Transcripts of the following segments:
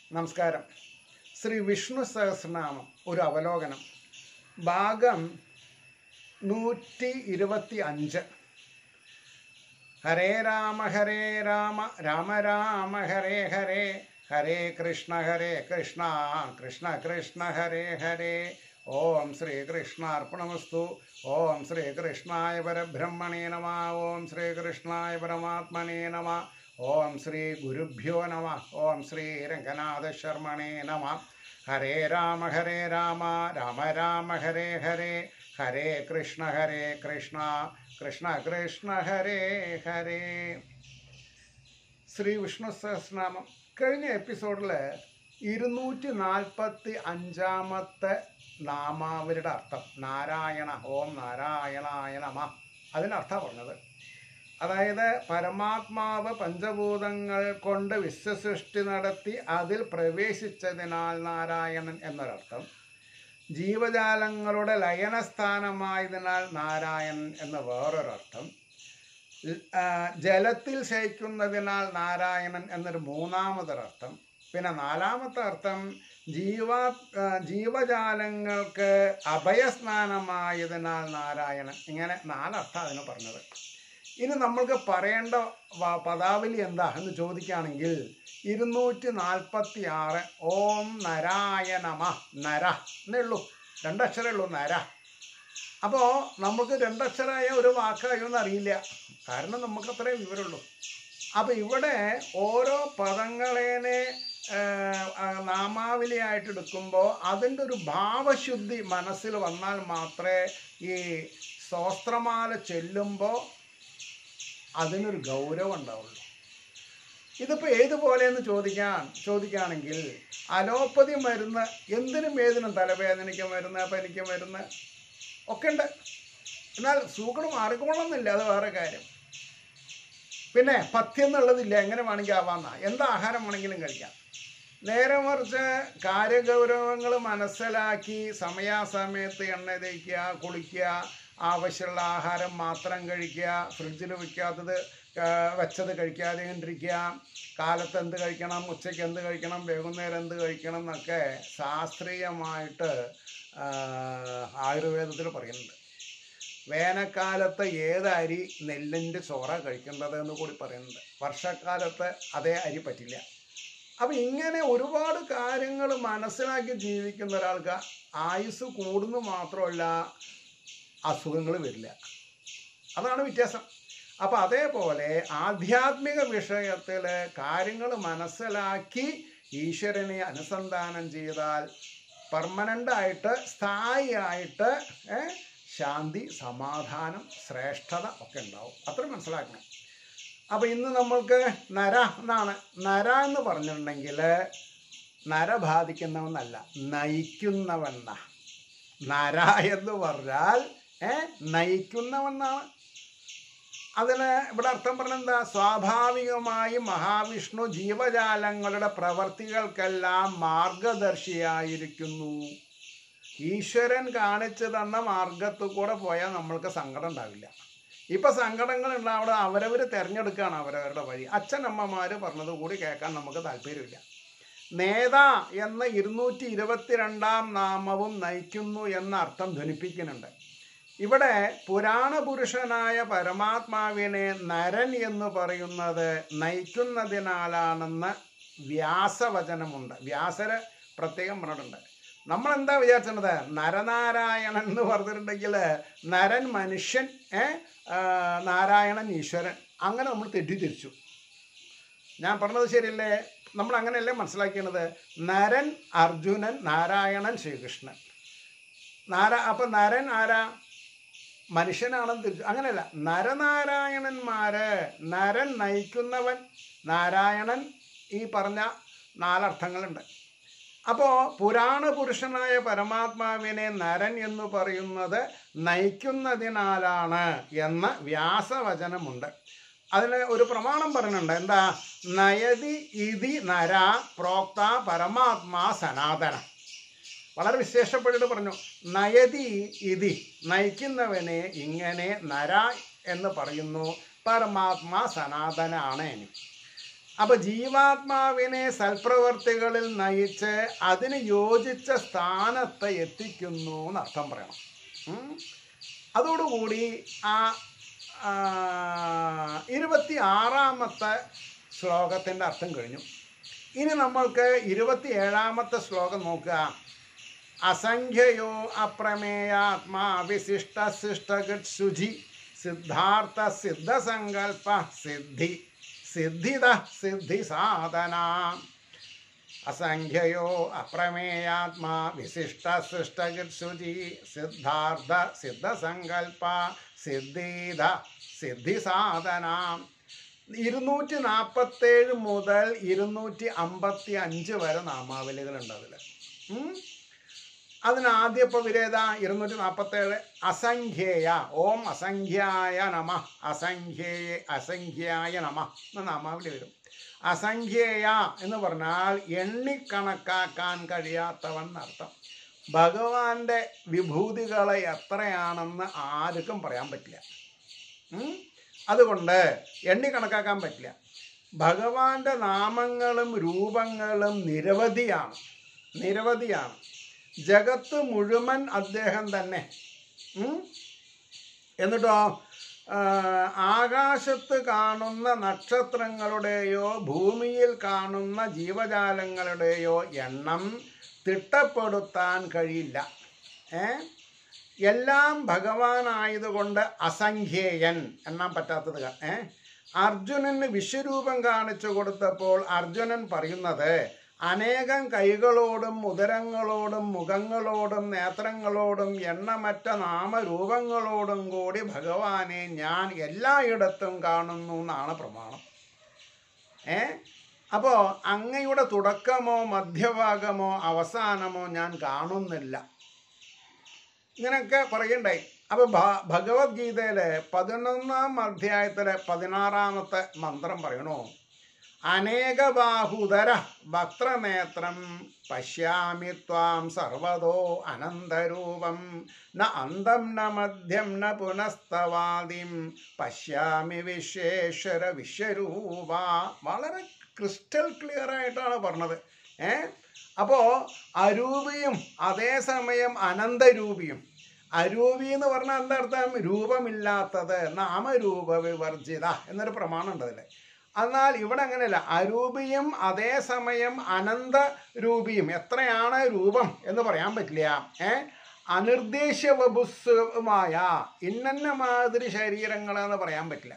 നമസ്കാരം ശ്രീ വിഷ്ണു സഹസ്രനാമം ഒരു അവലോകനം ഭാഗം നൂറ്റി ഇരുപത്തി അഞ്ച് ഹരേ രാമ ഹരേ രാമ രാമ രാമ ഹരേ ഹരേ ഹരേ കൃഷ്ണ ഹരേ കൃഷ്ണ കൃഷ്ണ കൃഷ്ണ ഹരേ ഹരേ ഓം ശ്രീകൃഷ്ണാർപ്പണമസ്തു ഓം ശ്രീകൃഷ്ണായ പരബ്രഹ്മണേ നമ ഓം ശ്രീകൃഷ്ണായ പരമാത്മനേ നമ ഓം ശ്രീ ഗുരുഭ്യോ നമ ഓം ശ്രീ രംഗനാഥ ശർമ്മണേ നമ ഹരേ രാമ ഹരേ രാമ രാമ രാമ ഹരേ ഹരേ ഹരേ കൃഷ്ണ ഹരേ കൃഷ്ണ കൃഷ്ണ കൃഷ്ണ ഹരേ ഹരേ ശ്രീ വിഷ്ണു സഹസ്രനാമം കഴിഞ്ഞ എപ്പിസോഡിൽ ഇരുന്നൂറ്റി നാൽപ്പത്തി അഞ്ചാമത്തെ നാമാവലിയുടെ അർത്ഥം നാരായണ ഓം നാരായണായ നമ അതിനർത്ഥം പറഞ്ഞത് അതായത് പരമാത്മാവ് പഞ്ചഭൂതങ്ങൾ കൊണ്ട് വിശ്വസൃഷ്ടി നടത്തി അതിൽ പ്രവേശിച്ചതിനാൽ നാരായണൻ എന്നൊരർത്ഥം ജീവജാലങ്ങളുടെ ലയനസ്ഥാനമായതിനാൽ നാരായണൻ എന്ന വേറൊരർത്ഥം ആ, ജലത്തിൽ ശയിക്കുന്നതിനാൽ നാരായണൻ എന്നൊരു മൂന്നാമതൊരർത്ഥം പിന്നെ നാലാമത്തെ അർത്ഥം ജീവ ആ, ജീവജാലങ്ങൾക്ക് അഭയസ്നാനമായതിനാൽ നാരായണൻ ഇങ്ങനെ നാലർത്ഥം അതിന് പറഞ്ഞത് ഇനി നമ്മൾക്ക് പറയേണ്ട വ- പദാവലി എന്താ എന്ന് ചോദിക്കുകയാണെങ്കിൽ ഇരുന്നൂറ്റി നാൽപ്പത്തി ആറ് ഓം നരായണമ നര എന്നേ ഉള്ളൂ രണ്ടക്ഷരമേ ഉള്ളൂ നര അപ്പോൾ നമുക്ക് രണ്ടക്ഷരമായ ഒരു വാക്കായൊന്നും അറിയില്ല കാരണം നമുക്ക് അത്രയും വിവരമുള്ളൂ അപ്പോൾ ഇവിടെ ഓരോ പദങ്ങളേനെ നാമാവലിയായിട്ട് എടുക്കുമ്പോൾ അതിൻ്റെ ഒരു ഭാവശുദ്ധി മനസ്സിൽ വന്നാൽ മാത്രമേ ഈ ശോസ്ത്രമാല ചെല്ലുമ്പോൾ അതിനൊരു ഗൗരവം ഉണ്ടാവുള്ളൂ ഇതിപ്പോൾ ഏതുപോലെയെന്ന് ചോദിക്കാൻ ചോദിക്കുകയാണെങ്കിൽ അലോപ്പതി മരുന്ന് എന്തിനും ഏതിനും തലവേദനയ്ക്ക് മരുന്ന് പനിക്ക് മരുന്ന് ഒക്കെ ഉണ്ട് എന്നാൽ സൂക്കട് മാറിക്കൊള്ളുന്നില്ല അത് വേറെ കാര്യം പിന്നെ പഥ്യം എന്നുള്ളതില്ല എങ്ങനെ വേണമെങ്കിൽ ആവാന്ന എന്ത് ആഹാരം വേണമെങ്കിലും കഴിക്കാം നേരെ മറിച്ച് കാര്യഗൗരവങ്ങൾ മനസ്സിലാക്കി സമയാസമയത്ത് എണ്ണ തേക്കുക കുളിക്കുക ആവശ്യമുള്ള ആഹാരം മാത്രം കഴിക്കുക ഫ്രിഡ്ജിൽ വെക്കാത്തത് ആ, വെച്ചത് കഴിക്കാതെ ഇരിക്കുക കാലത്ത് എന്ത് കഴിക്കണം ഉച്ചയ്ക്ക് എന്ത് കഴിക്കണം വൈകുന്നേരം എന്ത് കഴിക്കണം എന്നൊക്കെ ശാസ്ത്രീയമായിട്ട് ആ, ആയുർവേദത്തിൽ പറയുന്നുണ്ട് വേനൽക്കാലത്ത് ഏത് അരി നെല്ലിൻ്റെ ചോറ കഴിക്കേണ്ടത് എന്ന് കൂടി പറയുന്നുണ്ട് വർഷക്കാലത്ത് അതേ അരി പറ്റില്ല അപ്പം ഇങ്ങനെ ഒരുപാട് കാര്യങ്ങൾ മനസ്സിലാക്കി ജീവിക്കുന്ന ഒരാൾക്ക് ആയുസ് കൂടുന്നു മാത്രമല്ല അസുഖങ്ങൾ വരില്ല അതാണ് വ്യത്യാസം അപ്പം അതേപോലെ ആധ്യാത്മിക വിഷയത്തിൽ കാര്യങ്ങൾ മനസ്സിലാക്കി ഈശ്വരനെ അനുസന്ധാനം ചെയ്താൽ പെർമനൻ്റ് ആയിട്ട് സ്ഥായിയായിട്ട് ഏ, ശാന്തി സമാധാനം ശ്രേഷ്ഠത ഒക്കെ ഉണ്ടാവും അത്ര മനസ്സിലാക്കണം അപ്പം ഇന്ന് നമ്മൾക്ക് നര എന്നാണ് നര എന്ന് പറഞ്ഞിട്ടുണ്ടെങ്കിൽ നര ബാധിക്കുന്നവന്നല്ല നയിക്കുന്നവന്ന നര എന്ന് പറഞ്ഞാൽ ഏ നയിക്കുന്നവന്നാണ് അതിന് ഇവിടെ അർത്ഥം പറഞ്ഞെന്താ സ്വാഭാവികമായി മഹാവിഷ്ണു ജീവജാലങ്ങളുടെ പ്രവർത്തികൾക്കെല്ലാം മാർഗദർശിയായിരിക്കുന്നു ഈശ്വരൻ കാണിച്ചു തന്ന മാർഗത്തു കൂടെ പോയാൽ നമ്മൾക്ക് സങ്കടം ഉണ്ടാവില്ല ഇപ്പൊ സങ്കടങ്ങൾ ഉണ്ടാവിടെ അവരവർ തിരഞ്ഞെടുക്കുകയാണ് അവരവരുടെ വഴി അച്ഛനമ്മമാര് പറഞ്ഞത് കൂടി കേൾക്കാൻ നമുക്ക് താല്പര്യമില്ല നേതാ എന്ന ഇരുന്നൂറ്റി ഇരുപത്തിരണ്ടാം നാമവും നയിക്കുന്നു എന്ന അർത്ഥം ധ്വനിപ്പിക്കുന്നുണ്ട് ഇവിടെ പുരാണ പുരുഷനായ പരമാത്മാവിനെ നരൻ എന്ന് പറയുന്നത് നയിക്കുന്നതിനാലാണെന്ന് വ്യാസവചനമുണ്ട് വ്യാസര് പ്രത്യേകം പറഞ്ഞിട്ടുണ്ട് നമ്മൾ എന്താ വിചാരിച്ചത് നരനാരായണൻ എന്ന് പറഞ്ഞിട്ടുണ്ടെങ്കിൽ നരൻ മനുഷ്യൻ ഏ ആ, നാരായണൻ ഈശ്വരൻ അങ്ങനെ നമ്മൾ തെറ്റിദ്ധരിച്ചു ഞാൻ പറഞ്ഞത് ശരിയല്ലേ നമ്മൾ അങ്ങനെയല്ലേ മനസ്സിലാക്കിയത് നരൻ അർജുനൻ നാരായണൻ ശ്രീകൃഷ്ണൻ നാരാ അപ്പം നരൻ ആരാ മനുഷ്യനാണെന്ന് തിരിച്ചു അങ്ങനെയല്ല നരനാരായണന്മാര് നരൻ നയിക്കുന്നവൻ നാരായണൻ ഈ പറഞ്ഞ നാലർത്ഥങ്ങളുണ്ട് അപ്പോൾ പുരാണ പുരുഷനായ പരമാത്മാവിനെ നരൻ എന്ന് പറയുന്നത് നയിക്കുന്നതിനാലാണ് എന്ന വ്യാസവചനമുണ്ട് അതിന് ഒരു പ്രമാണം പറയുന്നുണ്ട് എന്താ നയതി ഇതി നര പ്രോക്ത പരമാത്മാ സനാതന വളരെ വിശേഷപ്പെട്ടിട്ട് പറഞ്ഞു നയതി ഇതി നയിക്കുന്നവനെ ഇങ്ങനെ നര എന്ന് പറയുന്നു പരമാത്മാ സനാതനാണ് അപ്പൊ ജീവാത്മാവിനെ സൽപ്രവർത്തികളിൽ നയിച്ച് അതിന് യോജിച്ച സ്ഥാനത്ത് എത്തിക്കുന്നു എന്ന് അർത്ഥം പറയണം ഉം. അതോടുകൂടി ആ ആ, ഇരുപത്തി ആറാമത്തെ ശ്ലോകത്തിൻ്റെ അർത്ഥം കഴിഞ്ഞു ഇനി നമ്മൾക്ക് ഇരുപത്തി ഏഴാമത്തെ ശ്ലോകം നോക്കുക അസംഖ്യയോ അപ്രമേയാത്മാ വിശിഷ്ട ശിഷ്ടഗത് ശുചി സിദ്ധാർത്ഥ സിദ്ധസങ്കൽപ്പ സിദ്ധി സിദ്ധിത സിദ്ധി സാധന അസംഖ്യയോ അപ്രമേയാത്മാ വിശിഷ്ട സൃഷ്ടഗത് ശുചി സിദ്ധാർത്ഥ സിദ്ധസങ്കൽപ്പ സിദ്ധീത സിദ്ധി സാധന ഇരുന്നൂറ്റി നാൽപ്പത്തേഴ് മുതൽ ഇരുന്നൂറ്റി അമ്പത്തി അഞ്ച് വരെ നാമാവലികളുണ്ട് അതിൽ അതിന് ആദ്യം ഇപ്പോൾ വിരേത ഇരുന്നൂറ്റി നാൽപ്പത്തേഴ് അസംഖ്യേയ ഓം അസംഖ്യായ നമ അസംഖ്യേയ അസംഖ്യായ നമ എന്ന നാമാവലി വരും അസംഖ്യേയ എന്ന് പറഞ്ഞാൽ എണ്ണിക്കണക്കാക്കാൻ കഴിയാത്തവൻ എന്നർത്ഥം ഭഗവാന്റെ വിഭൂതികളെ എത്രയാണെന്ന് ആർക്കും പറയാൻ പറ്റില്ല ഉം? അതുകൊണ്ട് എണ്ണി കണക്കാക്കാൻ പറ്റില്ല ഭഗവാന്റെ നാമങ്ങളും രൂപങ്ങളും നിരവധിയാണ് നിരവധിയാണ് ജഗത്ത് മുഴുവൻ അദ്ദേഹം തന്നെ ഉം? എന്നിട്ടോ ആ, ആകാശത്ത് കാണുന്ന നക്ഷത്രങ്ങളുടെയോ ഭൂമിയിൽ കാണുന്ന ജീവജാലങ്ങളുടെയോ എണ്ണം തിട്ടപ്പെടുത്താൻ കഴിയില്ല ഏ എല്ലാം ഭഗവാനായതുകൊണ്ട് അസംഖ്യേയൻ എണ്ണാൻ പറ്റാത്തത് ക- ഏ അർജുനന് വിശ്വരൂപം കാണിച്ചു കൊടുത്തപ്പോൾ അർജുനൻ പറയുന്നത് അനേകം കൈകളോടും ഉദരങ്ങളോടും മുഖങ്ങളോടും നേത്രങ്ങളോടും എണ്ണമറ്റ നാമരൂപങ്ങളോടും കൂടി ഭഗവാനെ ഞാൻ എല്ലായിടത്തും കാണുന്നു എന്നാണ് പ്രമാണം ഏ അപ്പോൾ അങ്ങയുടെ തുടക്കമോ മധ്യഭാഗമോ അവസാനമോ ഞാൻ കാണുന്നില്ല ഇങ്ങനെയൊക്കെ പറയണ്ടായി അപ്പൊ ഭ- ഭഗവത്ഗീതയിലെ പതിനൊന്നാം അധ്യായത്തിലെ പതിനാറാമത്തെ മന്ത്രം പറയണു അനേകബാഹുതര വക്രനേത്രം പശ്യാമി ത്വാം സർവതോ അനന്തരൂപം ന അന്തം ന മധ്യം ന പുനസ്തവാദിം പശ്യാമി വിശ്വേശ്വര വിശ്വരൂപ വളരെ ക്രിസ്റ്റൽ ക്ലിയർ ആയിട്ടാണ് പറഞ്ഞത് ഏ അപ്പോൾ അരൂപിയും അതേസമയം അനന്തരൂപിയും അരൂപി എന്ന് പറഞ്ഞാൽ എന്താ അർത്ഥം രൂപമില്ലാത്തത് നാമരൂപ വിവർജിത എന്നൊരു പ്രമാണം ഉണ്ട് അതിൽ എന്നാൽ ഇവിടെ അങ്ങനെയല്ല അരൂപിയും അതേസമയം അനന്ത രൂപിയും എത്രയാണ് രൂപം എന്ന് പറയാൻ പറ്റില്ല ഏ അനിർദ്ദേശ്യ വപുസ്സുമായ ഇന്നന്ന മാതിരി ശരീരങ്ങളെന്ന് പറയാൻ പറ്റില്ല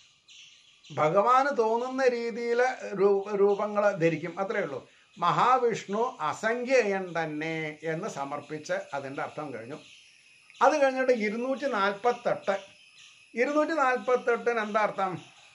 ഭഗവാന് തോന്നുന്ന രീതിയിൽ രൂപങ്ങൾ ധരിക്കും അത്രേ ഉള്ളൂ മഹാവിഷ്ണു അസംഖ്യയൻ തന്നെ എന്ന് സമർപ്പിച്ച് അതിൻ്റെ അർത്ഥം കഴിഞ്ഞു അത് കഴിഞ്ഞിട്ട് ഇരുന്നൂറ്റി നാൽപ്പത്തെട്ട് ഇരുന്നൂറ്റി നാൽപ്പത്തെട്ടിന് എന്താ അർത്ഥം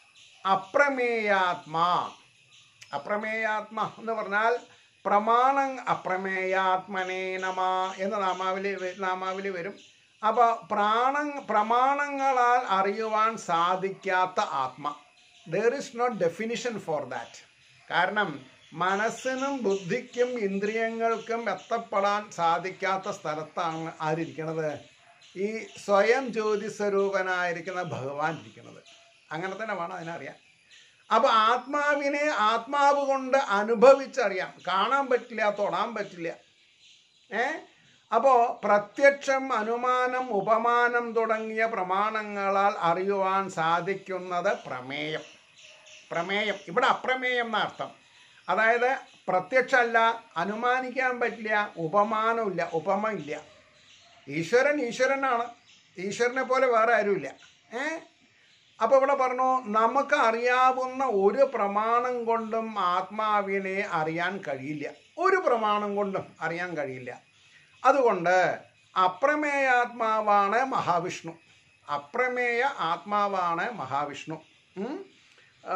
അപ്രമേയാത്മാ അപ്രമേയാത്മ എന്ന് പറഞ്ഞാൽ പ്രമാണം അപ്രമേയാത്മനേ നമ എന്ന നാമാവലി വ- നാമാവലി വരും അപ്പോൾ പ്രാണ പ്രമാണങ്ങളാൽ അറിയുവാൻ സാധിക്കാത്ത ആത്മ there is not definition for that കാരണം മനസ്സിനും ബുദ്ധിക്കും ഇന്ദ്രിയങ്ങൾക്കും എത്തപ്പെടാൻ സാധിക്കാത്ത സ്ഥലത്താണ് ആരിയ്ക്കണത് ഈ സ്വയം ജ്യോതി സ്വരൂപനായിരിക്കുന്ന ഭഗവാൻ ഇരിക്കുന്നത് അങ്ങനെ തന്നെ വേണം അതിനറിയാൻ അപ്പൊ ആത്മാവിനെ ആത്മാവ് കൊണ്ട് അനുഭവിച്ചറിയാം കാണാൻ പറ്റില്ല തൊടാൻ പറ്റില്ല ഏ അപ്പോ പ്രത്യക്ഷം അനുമാനം ഉപമാനം തുടങ്ങിയ പ്രമാണങ്ങളാൽ അറിയുവാൻ സാധിക്കുന്നത് പ്രമേയം പ്രമേയം ഇവിടെ അപ്രമേയം എന്ന അർത്ഥം അതായത് പ്രത്യക്ഷമല്ല അനുമാനിക്കാൻ പറ്റില്ല ഉപമാനമില്ല ഉപമ ഇല്ല ഈശ്വരൻ ഈശ്വരനാണ് ഈശ്വരനെ പോലെ വേറെ ആരുമില്ല ഏ അപ്പോൾ ഇവിടെ പറഞ്ഞു നമുക്ക് അറിയാവുന്ന ഒരു പ്രമാണം കൊണ്ടും ആത്മാവിനെ അറിയാൻ കഴിയില്ല ഒരു പ്രമാണം കൊണ്ടും അറിയാൻ കഴിയില്ല അതുകൊണ്ട് അപ്രമേയാത്മാവാണ് മഹാവിഷ്ണു അപ്രമേയ ആത്മാവാണ് മഹാവിഷ്ണു ഉം. ആ,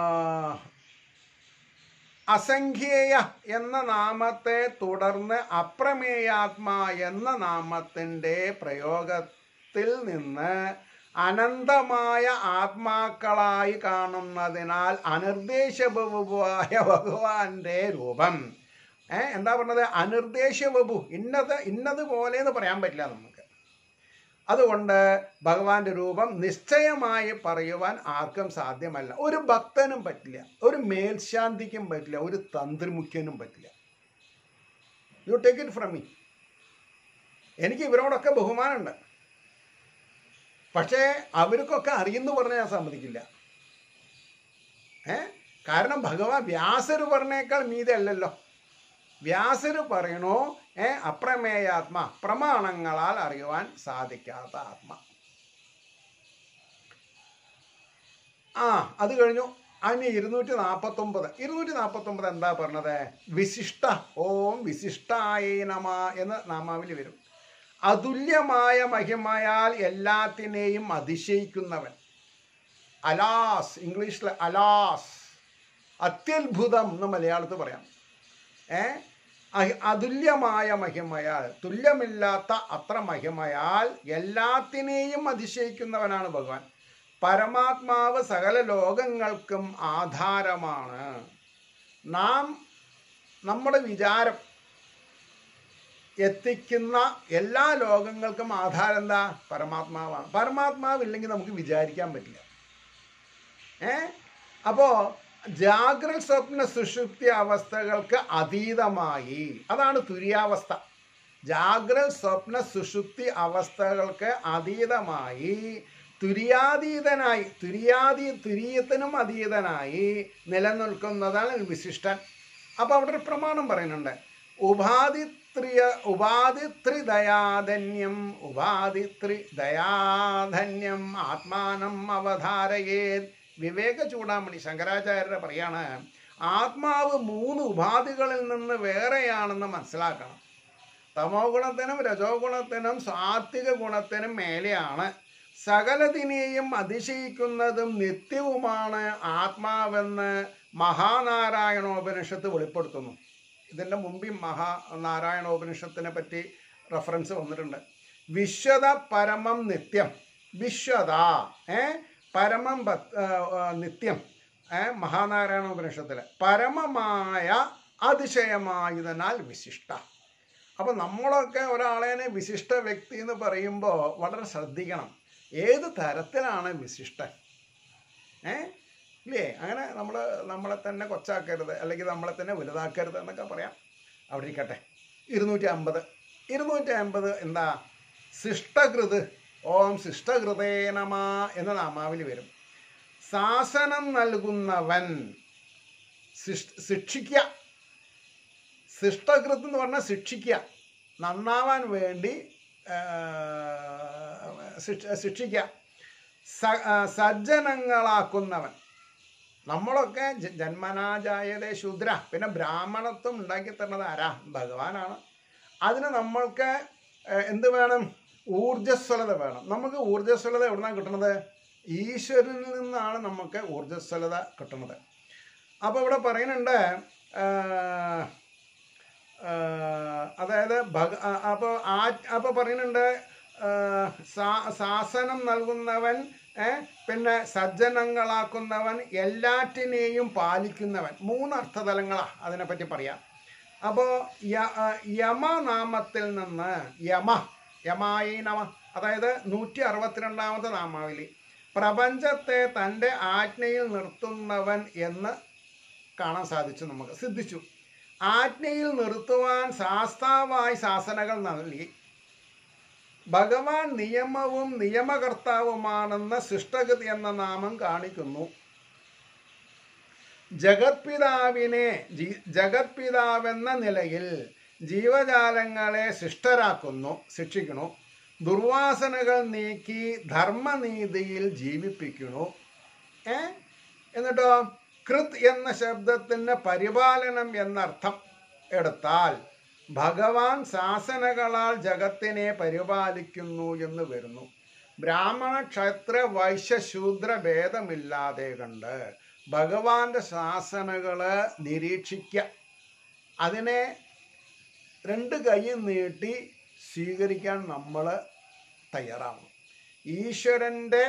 അസംഖ്യേയ എന്ന നാമത്തെ തുടർന്ന് അപ്രമേയാത്മാ എന്ന നാമത്തിൻ്റെ പ്രയോഗത്തിൽ നിന്ന് അനന്തമായ ആത്മാക്കളായി കാണുന്നതിനാൽ അനിർദ്ദേശബഹുവായ ഭഗവാന്റെ രൂപം ഏ എന്താ പറഞ്ഞത് അനിർദ്ദേശബഹു ഇന്നത് ഇന്നത് പോലെ എന്ന് പറയാൻ പറ്റില്ല നമുക്ക് അതുകൊണ്ട് ഭഗവാന്റെ രൂപം നിശ്ചയമായി പറയുവാൻ ആർക്കും സാധ്യമല്ല ഒരു ഭക്തനും പറ്റില്ല ഒരു മേൽശാന്തിക്കും പറ്റില്ല ഒരു തന്ത്രിമുഖ്യനും പറ്റില്ല you take it from me എനിക്ക് ഇവരോടൊക്കെ ബഹുമാനമുണ്ട് പക്ഷേ അവർക്കൊക്കെ അറിയുന്നു പറഞ്ഞാൽ ഞാൻ സമ്മതിക്കില്ല ഏ കാരണം ഭഗവാൻ വ്യാസര് പറഞ്ഞേക്കാൾ മീതെ അല്ലല്ലോ വ്യാസര് പറയണോ ഏ അപ്രമേയാത്മ പ്രമാണങ്ങളാൽ അറിയുവാൻ സാധിക്കാത്ത ആത്മ ആ അത് കഴിഞ്ഞു അതിന് ഇരുന്നൂറ്റി നാൽപ്പത്തൊമ്പത് ഇരുന്നൂറ്റി നാൽപ്പത്തൊമ്പത് എന്താ പറഞ്ഞത് വിശിഷ്ട ഓം വിശിഷ്ടായ നമ എന്ന് നാമാവിൽ വരും അതുല്യമായ മഹിമയാൽ എല്ലാത്തിനെയും അതിശയിക്കുന്നവൻ അലാസ് ഇംഗ്ലീഷിൽ അലാസ് അത്യത്ഭുതം എന്ന് മലയാളത്തിൽ പറയാം ഏ അഹ് അതുല്യമായ മഹിമയാൽ തുല്യമില്ലാത്ത അത്ര മഹിമയാൽ എല്ലാത്തിനെയും അതിശയിക്കുന്നവനാണ് ഭഗവാൻ പരമാത്മാവ് സകല ലോകങ്ങൾക്കും ആധാരമാണ് നാം നമ്മുടെ വിചാരം എത്തിക്കുന്ന എല്ലാ ലോകങ്ങൾക്കും ആധാരം എന്താ പരമാത്മാവാണ് പരമാത്മാവില്ലെങ്കിൽ നമുക്ക് വിചാരിക്കാൻ പറ്റില്ല ഏ അപ്പോ ജാഗ്രത സ്വപ്ന സുഷുപ്തി അവസ്ഥകൾക്ക് അതീതമായി അതാണ് തുര്യാവസ്ഥ ജാഗ്രത സ്വപ്ന സുഷുപ്തി അവസ്ഥകൾക്ക് അതീതമായി തുര്യാതീതനായി തുര്യാതീ തുര്യത്തിനും അതീതനായി നിലനിൽക്കുന്നതാണ് വിശിഷ്ടൻ അപ്പോൾ അവിടെ ഒരു പ്രമാണം പറയുന്നുണ്ട് ഉപാധിത്രിയ ഉപാധിത്രിദയാധന്യം ഉപാധിത്രിദയാധന്യം ആത്മാനം അവധാരയേത് വിവേക ചൂടാമണി ശങ്കരാചാര്യരെ പറയാണ് ആത്മാവ് മൂന്ന് ഉപാധികളിൽ നിന്ന് വേറെയാണെന്ന് മനസ്സിലാക്കണം തമോ ഗുണത്തിനും രജോ ഗുണത്തിനും സാത്വിക ഗുണത്തിനും മേലെയാണ് സകലതിനെയും അതിശയിക്കുന്നതും നിത്യവുമാണ് ആത്മാവെന്ന് മഹാനാരായണോപനിഷത്ത് വെളിപ്പെടുത്തുന്നു ഇതിൻ്റെ മുമ്പിൽ മഹാനാരായണോപനിഷത്തിനെ പറ്റി റെഫറൻസ് വന്നിട്ടുണ്ട് വിശ്വത പരമം നിത്യം വിശ്വത ഏ പരമം പത്ത്- ആ, ആ, നിത്യം ഏ മഹാനാരായണ ഉപനിഷത്തിൽ പരമമായ അതിശയമായതിനാൽ വിശിഷ്ട അപ്പം നമ്മളൊക്കെ ഒരാളേനെ വിശിഷ്ട വ്യക്തി എന്ന് പറയുമ്പോൾ വളരെ ശ്രദ്ധിക്കണം ഏത് തരത്തിലാണ് വിശിഷ്ടൻ ഏ ഇല്ലേ അങ്ങനെ നമ്മൾ നമ്മളെ തന്നെ കൊച്ചാക്കരുത് അല്ലെങ്കിൽ നമ്മളെ തന്നെ വലുതാക്കരുത് എന്നൊക്കെ പറയാം അവിടെ ഇരിക്കട്ടെ ഇരുന്നൂറ്റി അമ്പത് ഇരുന്നൂറ്റി അമ്പത് എന്താ ശിഷ്ടകൃത് ഓം ശിഷ്ടകൃതേ നമ എന്ന നാമാവിൽ വരും ശാസനം നൽകുന്നവൻ ശിഷ്- ശിക്ഷിക്കുക ശിഷ്ടകൃത് എന്ന് പറഞ്ഞാൽ ശിക്ഷിക്കുക നന്നാവാൻ വേണ്ടി ആ, ശിക്ഷ- ശിക്ഷിക്കുക സ- ആ, സജ്ജനങ്ങളാക്കുന്നവൻ നമ്മളൊക്കെ ജ- ജന്മനാജായതേ ശൂദ്ര പിന്നെ ബ്രാഹ്മണത്വം ഉണ്ടാക്കി തരുന്നത് ആരാ ഭഗവാനാണ് അതിന് നമ്മൾക്ക് ഏഹ്, എന്ത് വേണം ഊർജ്ജസ്വലത വേണം നമുക്ക് ഊർജ്ജസ്വലത എവിടുന്നാണ് കിട്ടുന്നത് ഈശ്വരനിൽ നിന്നാണ് നമുക്ക് ഊർജ്ജസ്വലത കിട്ടുന്നത് അപ്പോൾ ഇവിടെ പറയുന്നുണ്ട് ആഹ്, ആഹ്, അതായത് ഭഗ അപ്പോൾ ആ അപ്പോൾ പറയുന്നുണ്ട് ആഹ്, സാ- ശാസനം നൽകുന്നവൻ ഏ, പിന്നെ സജ്ജനങ്ങളാക്കുന്നവൻ എല്ലാറ്റിനെയും പാലിക്കുന്നവൻ മൂന്ന് അർത്ഥതലങ്ങളാണ് അതിനെപ്പറ്റി പറയാം അപ്പോൾ യമനാമത്തിൽ നിന്ന് യമ യമായി നമ അതായത് നൂറ്റി അറുപത്തിരണ്ടാമത്തെ നാമാവലി പ്രപഞ്ചത്തെ തൻ്റെ ആജ്ഞയിൽ നിർത്തുന്നവൻ എന്ന് കാണാൻ സാധിച്ചു നമുക്ക് സിദ്ധിച്ചു ആജ്ഞയിൽ നിർത്തുവാൻ ശാസ്താവായി ശാസനകൾ നൽകി ഭഗവാൻ നിയമവും നിയമകർത്താവുമാണെന്ന് ശിഷ്ടഗതി എന്ന നാമം കാണിക്കുന്നു ജഗത്പിതാവിനെ ജി- ജഗത്പിതാവെന്ന നിലയിൽ ജീവജാലങ്ങളെ ശിഷ്ടരാക്കുന്നു ശിക്ഷിക്കുന്നു ദുർവാസനകൾ നീക്കി ധർമ്മനീതിയിൽ ജീവിപ്പിക്കുന്നു ഏ എന്നിട്ടോ കൃത് എന്ന ശബ്ദത്തിന് പരിപാലനം എന്നർത്ഥം എടുത്താൽ ഭഗവാൻ ശാസനകളാൽ ജഗത്തിനെ പരിപാലിക്കുന്നു എന്ന് വരുന്നു ബ്രാഹ്മണ ക്ഷത്ര വൈശ്യ ശൂദ്ര ഭേദമില്ലാതെ കണ്ട് ഭഗവാന്റെ ശാസനകള് നിരീക്ഷിക്കുക അതിനെ രണ്ട് കൈയും നീട്ടി സ്വീകരിക്കാൻ നമ്മൾ തയ്യാറാവണം ഈശ്വരൻ്റെ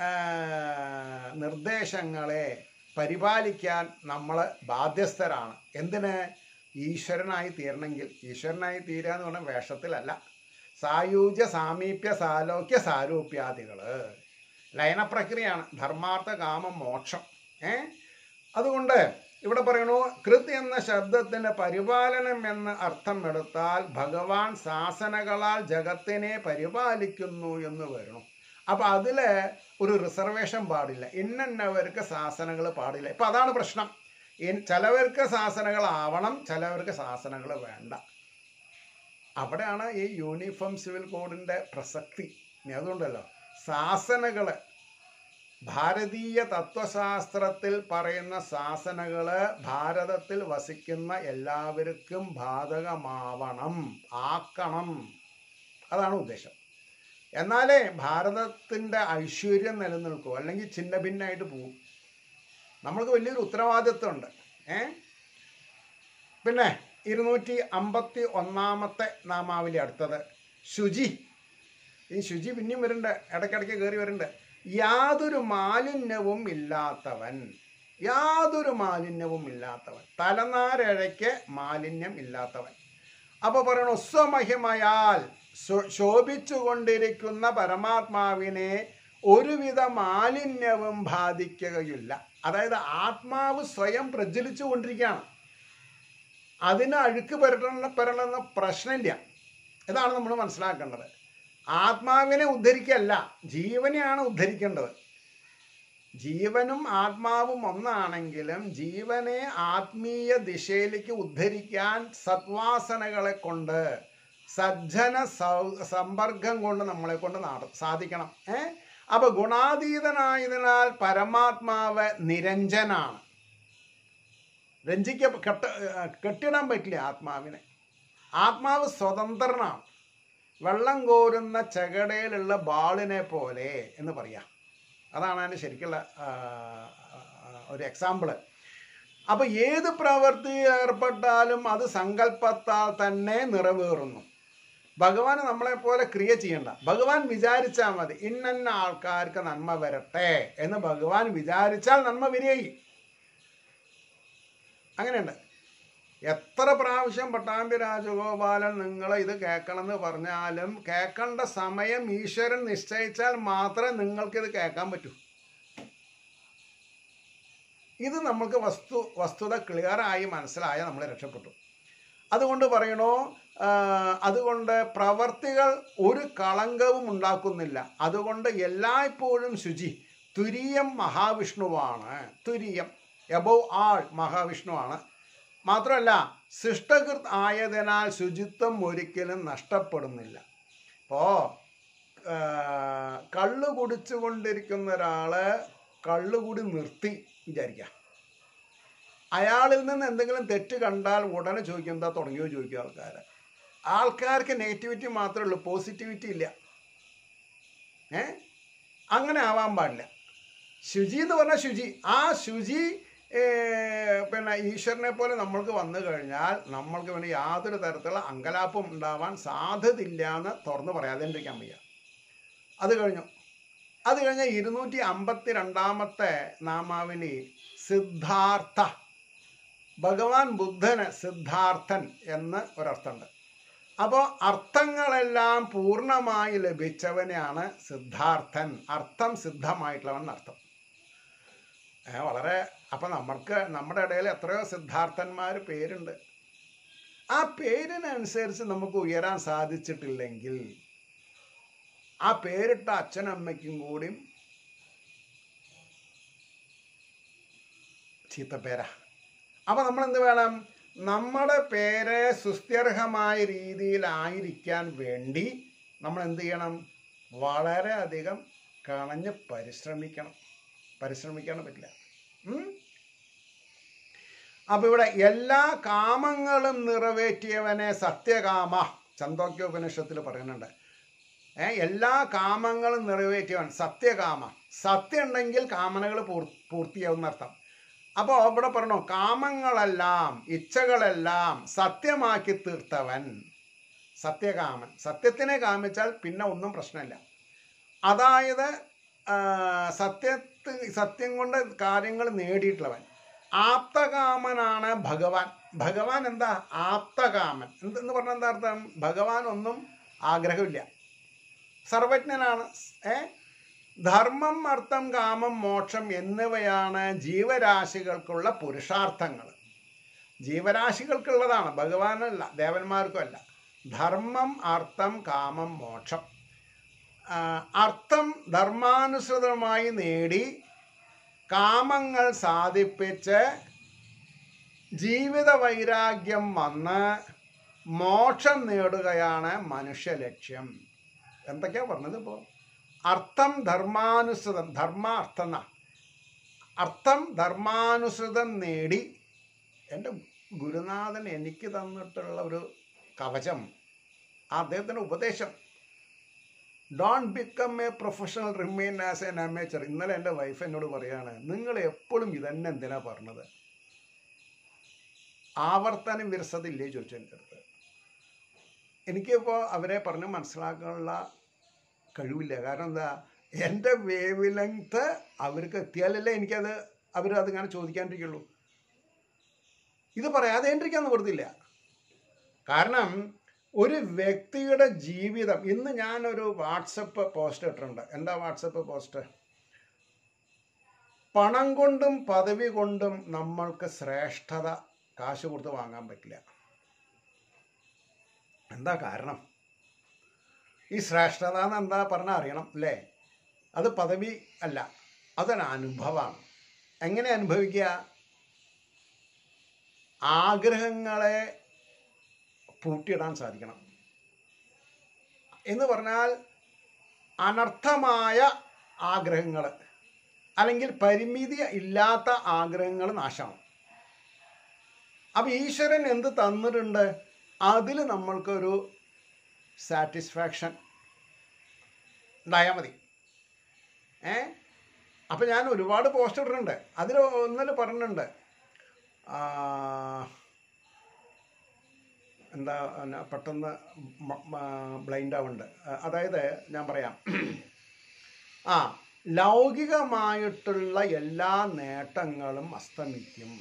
നിർദ്ദേശങ്ങളെ പരിപാലിക്കാൻ നമ്മൾ ബാധ്യസ്ഥരാണ് എന്തിന് ഈശ്വരനായി തീരണമെങ്കിൽ ഈശ്വരനായി തീരുക എന്ന് പറഞ്ഞാൽ വേഷത്തിലല്ല സായൂജ്യ സാമീപ്യ സാലോക്യ സാരൂപ്യാദികൾ ലയനപ്രക്രിയയാണ് ധർമാർത്ഥ കാമം മോക്ഷം ഏ അതുകൊണ്ട് ഇവിടെ പറയണു കൃത് എന്ന ശബ്ദത്തിന് പരിപാലനം എന്ന അർത്ഥം എടുത്താൽ ഭഗവാൻ ശാസനകളാൽ ജഗത്തിനെ പരിപാലിക്കുന്നു എന്ന് വരണം അപ്പൊ അതില് ഒരു റിസർവേഷൻ പാടില്ല ഇന്നവർക്ക് ശാസനകൾ പാടില്ല ഇപ്പൊ അതാണ് പ്രശ്നം ഇൻ- ചിലവർക്ക് ശാസനകളാവണം ചിലവർക്ക് ശാസനകൾ വേണ്ട അവിടെയാണ് ഈ യൂണിഫോം സിവിൽ കോഡിന്റെ പ്രസക്തി ഇനി അതുകൊണ്ടല്ലോ ശാസനകള് ഭാരതീയ തത്വശാസ്ത്രത്തിൽ പറയുന്ന ശാസനകള് ഭാരതത്തിൽ വസിക്കുന്ന എല്ലാവർക്കും ബാധകമാവണം ആക്കണം അതാണ് ഉദ്ദേശം എന്നാലേ ഭാരതത്തിൻ്റെ ഐശ്വര്യം നിലനിൽക്കൂ അല്ലെങ്കിൽ ഛിന്ന ഭിന്നായിട്ട് പോകും നമ്മൾക്ക് വലിയൊരു ഉത്തരവാദിത്വമുണ്ട് ഏ പിന്നെ ഇരുന്നൂറ്റി അമ്പത്തി ഒന്നാമത്തെ നാമാവലി അടുത്തത് ശുചി ഈ ശുചി പിന്നെയും വരുന്നുണ്ട് ഇടയ്ക്കിടയ്ക്ക് കയറി വരുന്നുണ്ട് യാതൊരു മാലിന്യവും ഇല്ലാത്തവൻ യാതൊരു മാലിന്യവും ഇല്ലാത്തവൻ തലനാരഴയ്ക്ക് മാലിന്യം ഇല്ലാത്തവൻ അപ്പോൾ പറയണു സ്വമഹിമയാൽ ശോ- ശോഭിച്ചുകൊണ്ടിരിക്കുന്ന പരമാത്മാവിനെ ഒരുവിധ മാലിന്യവും ബാധിക്കുകയില്ല അതായത് ആത്മാവ് സ്വയം പ്രജ്വലിച്ചു കൊണ്ടിരിക്കുകയാണ് അതിന് അഴുക്ക് പരട്ടണ പരണമെന്ന പ്രശ്നമില്ല ഇതാണ് നമ്മൾ മനസ്സിലാക്കേണ്ടത് ആത്മാവിനെ ഉദ്ധരിക്കല്ല ജീവനെയാണ് ഉദ്ധരിക്കേണ്ടത് ജീവനും ആത്മാവും ഒന്നാണെങ്കിലും ജീവനെ ആത്മീയ ദിശയിലേക്ക് ഉദ്ധരിക്കാൻ സത്വാസനകളെ കൊണ്ട് സജ്ജന സൗ- സമ്പർക്കം കൊണ്ട് നമ്മളെ കൊണ്ട് നാട സാധിക്കണം ഏ അപ്പൊ ഗുണാതീതനായതിനാൽ പരമാത്മാവ് നിരഞ്ജനാണ് രഞ്ജിക്ക കെട്ട കെട്ടിടാൻ പറ്റില്ല ആത്മാവിനെ ആത്മാവ് സ്വതന്ത്രനാണ് വെള്ളം കോരുന്ന ചകടയിലുള്ള ബാളിനെ പോലെ എന്ന് പറയാം അതാണ് അതിൻ്റെ ശരിക്കുള്ള ആ, ആ, ഒരു എക്സാമ്പിള് അപ്പൊ ഏത് പ്രവൃത്തി ഏർപ്പെട്ടാലും അത് സങ്കല്പത്താൽ തന്നെ നിറവേറുന്നു ഭഗവാൻ നമ്മളെ പോലെ ക്രിയ ചെയ്യണ്ട ഭഗവാൻ വിചാരിച്ചാൽ മതി ഇന്നന്ന ആൾക്കാർക്ക് നന്മ വരട്ടെ എന്ന് ഭഗവാൻ വിചാരിച്ചാൽ നന്മ വരികയും അങ്ങനെയുണ്ട് എത്ര പ്രാവശ്യം പട്ടാമ്പി രാജഗോപാലൻ നിങ്ങൾ ഇത് കേൾക്കണമെന്ന് പറഞ്ഞാലും കേൾക്കേണ്ട സമയം ഈശ്വരൻ നിശ്ചയിച്ചാൽ മാത്രമേ നിങ്ങൾക്കിത് കേൾക്കാൻ പറ്റൂ ഇത് നമുക്ക് വസ്തു വസ്തുത ക്ലിയറായി മനസ്സിലായ നമ്മൾ രക്ഷപ്പെട്ടു അതുകൊണ്ട് പറയണോ ആ, അതുകൊണ്ട് പ്രവർത്തികൾ ഒരു കളങ്കവും ഉണ്ടാക്കുന്നില്ല അതുകൊണ്ട് എല്ലായ്പ്പോഴും ശുചി തുരിയം മഹാവിഷ്ണുവാണ് തുരിയം എബവ് ആൾ മഹാവിഷ്ണുവാണ് മാത്രമല്ല സൃഷ്ടകൃത് ആയതിനാൽ ശുചിത്വം ഒരിക്കലും നഷ്ടപ്പെടുന്നില്ല ഇപ്പോൾ കള്ളു കുടിച്ചുകൊണ്ടിരിക്കുന്ന ഒരാള് കള്ളുകൂടി നിർത്തി വിചാരിക്കാം അയാളിൽ നിന്ന് എന്തെങ്കിലും തെറ്റ് കണ്ടാൽ ഉടനെ ചോദിക്കും എന്താ തുടങ്ങിയോ ചോദിക്കും ആൾക്കാർ ആൾക്കാർക്ക് നെഗറ്റിവിറ്റി മാത്രമേ ഉള്ളൂ പോസിറ്റിവിറ്റി ഇല്ല ഏ അങ്ങനെ ആവാൻ പാടില്ല ശുചി എന്ന് പറഞ്ഞാൽ ശുചി ആ ശുചി ഏ, പിന്നെ ഈശ്വരനെ പോലെ നമ്മൾക്ക് വന്നു കഴിഞ്ഞാൽ നമ്മൾക്ക് വേണ്ടി യാതൊരു തരത്തിലുള്ള അങ്കലാപ്പും ഉണ്ടാവാൻ സാധ്യതയില്ല എന്ന് തുറന്ന് പറയാതിരിക്കാൻ വയ്യ അത് കഴിഞ്ഞു അത് കഴിഞ്ഞ ഇരുന്നൂറ്റി അമ്പത്തി രണ്ടാമത്തെ നാമാവിനി സിദ്ധാർത്ഥ ഭഗവാൻ ബുദ്ധന് സിദ്ധാർത്ഥൻ എന്ന് ഒരർത്ഥമുണ്ട് അപ്പോൾ അർത്ഥങ്ങളെല്ലാം പൂർണ്ണമായി ലഭിച്ചവനെയാണ് സിദ്ധാർത്ഥൻ അർത്ഥം സിദ്ധമായിട്ടുള്ളവൻ എന്നർത്ഥം ഏ, വളരെ അപ്പം നമ്മൾക്ക് നമ്മുടെ ഇടയിൽ എത്രയോ സിദ്ധാർത്ഥന്മാർ പേരുണ്ട് ആ പേരിനനുസരിച്ച് നമുക്ക് ഉയരാൻ സാധിച്ചിട്ടില്ലെങ്കിൽ ആ പേരിട്ട അച്ഛനമ്മയ്ക്കും കൂടിയും ചീത്തപ്പേരാ അപ്പം നമ്മൾ എന്ത് വേണം നമ്മുടെ പേര് സുസ്ഥിർഹമായ രീതിയിലായിരിക്കാൻ വേണ്ടി നമ്മൾ എന്ത് ചെയ്യണം വളരെയധികം കണഞ്ഞ് പരിശ്രമിക്കണം പരിശ്രമിക്കാൻ പറ്റില്ല ഉം? അപ്പൊ ഇവിടെ എല്ലാ കാമങ്ങളും നിറവേറ്റിയവനെ സത്യകാമ ചന്തോക്യോപനിഷത്തിൽ പറയുന്നുണ്ട് ഏ എല്ലാ കാമങ്ങളും നിറവേറ്റിയവൻ സത്യകാമ സത്യം ഉണ്ടെങ്കിൽ കാമനകൾ പൂർ പൂർത്തിയാവുന്ന അർത്ഥം അപ്പോൾ ഇവിടെ പറഞ്ഞു കാമങ്ങളെല്ലാം ഇച്ഛകളെല്ലാം സത്യമാക്കി തീർത്തവൻ സത്യകാമൻ സത്യത്തിനെ കാമിച്ചാൽ പിന്നെ ഒന്നും പ്രശ്നമില്ല അതായത് ആ, സത്യത്ത് സത്യം കൊണ്ട് കാര്യങ്ങൾ നേടിയിട്ടുള്ളവൻ ആപ്തകാമനാണ് ഭഗവാൻ ഭഗവാൻ എന്താ ആപ്തകാമൻ എന്തെന്ന് പറഞ്ഞാൽ എന്താ അർത്ഥം ഭഗവാൻ ഒന്നും ആഗ്രഹമില്ല സർവജ്ഞനാണ് ഏ ധർമ്മം അർത്ഥം കാമം മോക്ഷം എന്നിവയാണ് ജീവരാശികൾക്കുള്ള പുരുഷാർത്ഥങ്ങൾ ജീവരാശികൾക്കുള്ളതാണ് ഭഗവാനല്ല ദേവന്മാർക്കും അല്ല ധർമ്മം അർത്ഥം കാമം മോക്ഷം ആ, അർത്ഥം ധർമാനുസൃതമായി നേടി കാമങ്ങൾ സാധിപ്പിച്ച് ജീവിത വൈരാഗ്യം വന്ന് മോക്ഷം നേടുകയാണ് മനുഷ്യ ലക്ഷ്യം എന്തൊക്കെയാ പറഞ്ഞത് ഇപ്പോൾ അർത്ഥം ധർമാനുസൃതം ധർമ്മ അർത്ഥം എന്നാ. അർത്ഥം ധർമാനുസൃതം നേടി എൻ്റെ ഗുരുനാഥൻ എനിക്ക് തന്നിട്ടുള്ള ഒരു കവചം അദ്ദേഹത്തിൻ്റെ ഉപദേശം don't become a professional remain as an amateur ഇന്നലെ എൻ്റെ വൈഫ് എന്നോട് പറയാണ് നിങ്ങൾ എപ്പോഴും ഇതന്നെ എന്തിനാ പറഞ്ഞത് ആവർത്തനം വിരസതില്ലേ ചോദിച്ചു എൻ്റെ അടുത്ത് എനിക്കിപ്പോൾ അവരെ പറഞ്ഞ് മനസ്സിലാക്കാനുള്ള കഴിവില്ല കാരണം എന്താ എൻ്റെ വേവ് ലെങ്ത് അവർക്ക് എത്തിയാലല്ലേ എനിക്കത് അവർ അതിങ്ങനെ ചോദിക്കാണ്ടിരിക്കുള്ളൂ ഇത് പറയാതെ ഇരിക്കാൻ നിവൃത്തില്ല കാരണം ഒരു വ്യക്തിയുടെ ജീവിതം ഇന്ന് ഞാനൊരു വാട്സപ്പ് പോസ്റ്റ് ഇട്ടിട്ടുണ്ട് എന്താ വാട്സപ്പ് പോസ്റ്റ് പണം കൊണ്ടും പദവി കൊണ്ടും നമ്മൾക്ക് ശ്രേഷ്ഠത കാശ് കൊടുത്ത് വാങ്ങാൻ പറ്റില്ല എന്താ കാരണം ഈ ശ്രേഷ്ഠത എന്ന് എന്താ പറഞ്ഞാൽ അറിയണം അല്ലേ അത് പദവി അല്ല അതൊരു അനുഭവമാണ് എങ്ങനെ അനുഭവിക്കുക ആഗ്രഹങ്ങളെ പൂട്ടിയിടാൻ സാധിക്കണം എന്ന് പറഞ്ഞാൽ അനർത്ഥമായ ആഗ്രഹങ്ങൾ അല്ലെങ്കിൽ പരിമിതി ഇല്ലാത്ത ആഗ്രഹങ്ങൾ നാശമാണ് അപ്പം ഈശ്വരൻ എന്ത് തന്നിട്ടുണ്ട് അതിൽ നമ്മൾക്കൊരു സാറ്റിസ്ഫാക്ഷൻ ഉണ്ടായാൽ മതി ഏ അപ്പം ഞാൻ ഒരുപാട് പോസ്റ്റ് ഇട്ടിട്ടുണ്ട് അതിൽ ഒന്നിൽ പറഞ്ഞിട്ടുണ്ട് ആ, എന്താ എന്നാ പെട്ടെന്ന് ബ്ലൈൻഡ് ആവുന്നുണ്ട് അതായത് ഞാൻ പറയാം ആ ലൗകികമായിട്ടുള്ള എല്ലാ നേട്ടങ്ങളും അസ്തമിക്കും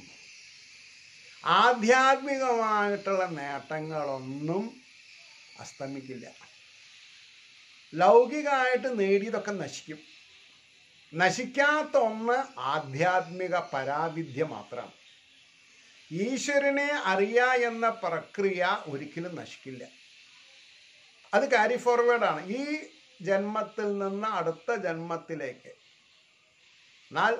ആധ്യാത്മികമായിട്ടുള്ള നേട്ടങ്ങളൊന്നും അസ്തമിക്കില്ല ലൗകികമായിട്ട് നേടിയതൊക്കെ നശിക്കും നശിക്കാത്ത ഒന്ന് ആധ്യാത്മിക പരാവിദ്യ മാത്രമാണ് ഈശ്വരനെ അറിയുക എന്ന പ്രക്രിയ ഒരിക്കലും നശിക്കില്ല അത് കാരി ഫോർവേഡാണ് ഈ ജന്മത്തിൽ നിന്ന് അടുത്ത ജന്മത്തിലേക്ക് എന്നാൽ